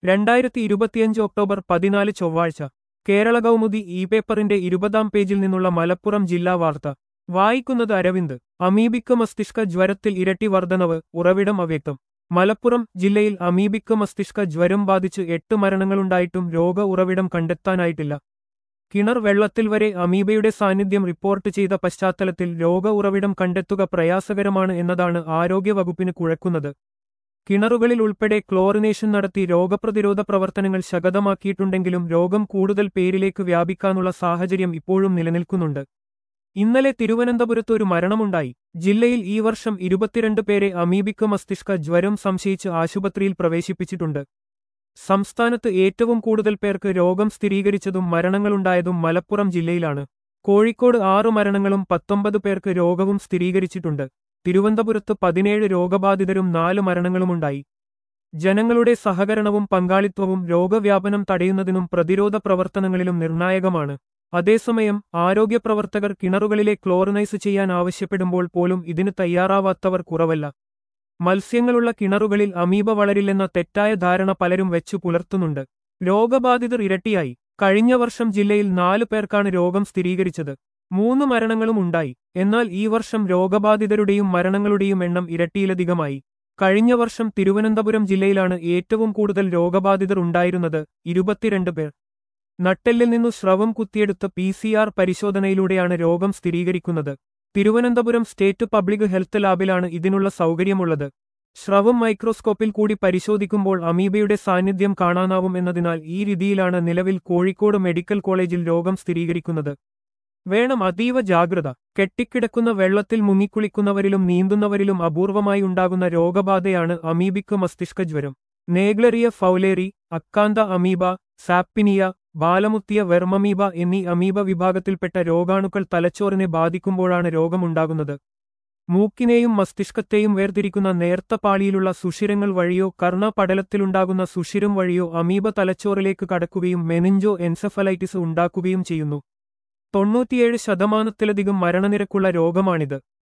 രണ്ടായിരത്തി ഇരുപത്തിയഞ്ച് ഒക്ടോബർ പതിനാല് ചൊവ്വാഴ്ച കേരള കൗമുദി ഇ പേപ്പറിന്റെ ഇരുപതാം പേജിൽ നിന്നുള്ള മലപ്പുറം ജില്ലാ വാർത്ത വായിക്കുന്നത് അരവിന്ദ് അമീബിക്ക് മസ്തിഷ്ക ജ്വരത്തിൽ ഇരട്ടി വർധനവ് ഉറവിടം അവ്യക്തം മലപ്പുറം ജില്ലയിൽ അമീബിക്ക് മസ്തിഷ്ക ജ്വരം ബാധിച്ച് എട്ട് മരണങ്ങളുണ്ടായിട്ടും രോഗ ഉറവിടം കണ്ടെത്താനായിട്ടില്ല കിണർ വെള്ളത്തിൽ വരെ അമീബയുടെ സാന്നിധ്യം റിപ്പോർട്ട് ചെയ്ത പശ്ചാത്തലത്തിൽ രോഗ ഉറവിടം കണ്ടെത്തുക പ്രയാസകരമാണ് എന്നതാണ് ആരോഗ്യവകുപ്പിന് കുഴക്കുന്നത് കിണറുകളിൽ ഉൾപ്പെടെ ക്ലോറിനേഷൻ നടത്തി രോഗപ്രതിരോധ പ്രവർത്തനങ്ങൾ ശകതമാക്കിയിട്ടുണ്ടെങ്കിലും രോഗം കൂടുതൽ പേരിലേക്ക് വ്യാപിക്കാനുള്ള സാഹചര്യം ഇപ്പോഴും നിലനിൽക്കുന്നുണ്ട് ഇന്നലെ തിരുവനന്തപുരത്ത് ഒരു മരണമുണ്ടായി ജില്ലയിൽ ഈ വർഷം ഇരുപത്തിരണ്ട് പേരെ അമീബിക്ക് മസ്തിഷ്ക ജ്വരം സംശയിച്ച് ആശുപത്രിയിൽ പ്രവേശിപ്പിച്ചിട്ടുണ്ട് സംസ്ഥാനത്ത് ഏറ്റവും കൂടുതൽ പേർക്ക് രോഗം സ്ഥിരീകരിച്ചതും മരണങ്ങളുണ്ടായതും മലപ്പുറം ജില്ലയിലാണ് കോഴിക്കോട് ആറു മരണങ്ങളും പത്തൊമ്പത് പേർക്ക് രോഗവും സ്ഥിരീകരിച്ചിട്ടുണ്ട് തിരുവനന്തപുരത്ത് പതിനേഴ് രോഗബാധിതരും നാല് മരണങ്ങളുമുണ്ടായി ജനങ്ങളുടെ സഹകരണവും പങ്കാളിത്തവും രോഗവ്യാപനം തടയുന്നതിനും പ്രതിരോധ പ്രവർത്തനങ്ങളിലും നിർണായകമാണ് അതേസമയം ആരോഗ്യപ്രവർത്തകർ കിണറുകളിലെ ക്ലോറിനൈസ് ചെയ്യാൻ ആവശ്യപ്പെടുമ്പോൾ പോലും ഇതിന് തയ്യാറാവാത്തവർ കുറവല്ല മത്സ്യങ്ങളുള്ള കിണറുകളിൽ അമീബ വളരില്ലെന്ന തെറ്റായ ധാരണ പലരും വെച്ചു പുലർത്തുന്നുണ്ട് രോഗബാധിതർ ഇരട്ടിയായി കഴിഞ്ഞ വർഷം ജില്ലയിൽ നാലു പേർക്കാണ് രോഗം സ്ഥിരീകരിച്ചത് മൂന്ന് മരണങ്ങളും ഉണ്ടായി എന്നാൽ ഈ വർഷം രോഗബാധിതരുടെയും മരണങ്ങളുടെയും എണ്ണം ഇരട്ടിയിലധികമായി കഴിഞ്ഞ വർഷം തിരുവനന്തപുരം ജില്ലയിലാണ് ഏറ്റവും കൂടുതൽ രോഗബാധിതർ ഉണ്ടായിരുന്നത് ഇരുപത്തിരണ്ട് പേർ നട്ടെല്ലിൽ നിന്നു സ്രവം കുത്തിയെടുത്ത പി സി ആർ പരിശോധനയിലൂടെയാണ് രോഗം സ്ഥിരീകരിക്കുന്നത് തിരുവനന്തപുരം സ്റ്റേറ്റ് പബ്ലിക് ഹെൽത്ത് ലാബിലാണ് ഇതിനുള്ള സൗകര്യമുള്ളത് സ്രവം മൈക്രോസ്കോപ്പിൽ കൂടി പരിശോധിക്കുമ്പോൾ അമീബയുടെ സാന്നിധ്യം കാണാനാവും എന്നതിനാൽ ഈ രീതിയിലാണ് നിലവിൽ കോഴിക്കോട് മെഡിക്കൽ കോളേജിൽ രോഗം സ്ഥിരീകരിക്കുന്നത് വേണം അതീവ ജാഗ്രത കെട്ടിക്കിടക്കുന്ന വെള്ളത്തിൽ മുങ്ങിക്കുളിക്കുന്നവരിലും നീന്തുന്നവരിലും അപൂർവമായി ഉണ്ടാകുന്ന രോഗബാധയാണ് അമീബിക്ക് മസ്തിഷ്ക ജ്വരം Naegleria fowleri Acanthamoeba Sappinia Balamuthia Vermamoeba എന്നീ അമീബ വിഭാഗത്തിൽപ്പെട്ട രോഗാണുക്കൾ തലച്ചോറിനെ ബാധിക്കുമ്പോഴാണ് രോഗമുണ്ടാകുന്നത് മൂക്കിനെയും മസ്തിഷ്കത്തെയും വേർതിരിക്കുന്ന നേർത്ത പാളിയിലുള്ള സുഷിരങ്ങൾ വഴിയോ കർണപടലത്തിലുണ്ടാകുന്ന സുഷിരം വഴിയോ അമീബ തലച്ചോറിലേക്ക് കടക്കുകയും മെനിഞ്ചോ എൻസഫലൈറ്റിസ് ഉണ്ടാക്കുകയും ചെയ്യുന്നു തൊണ്ണൂറ്റിയേഴ് ശതമാനത്തിലധികം മരണനിരക്കുള്ള രോഗമാണിത്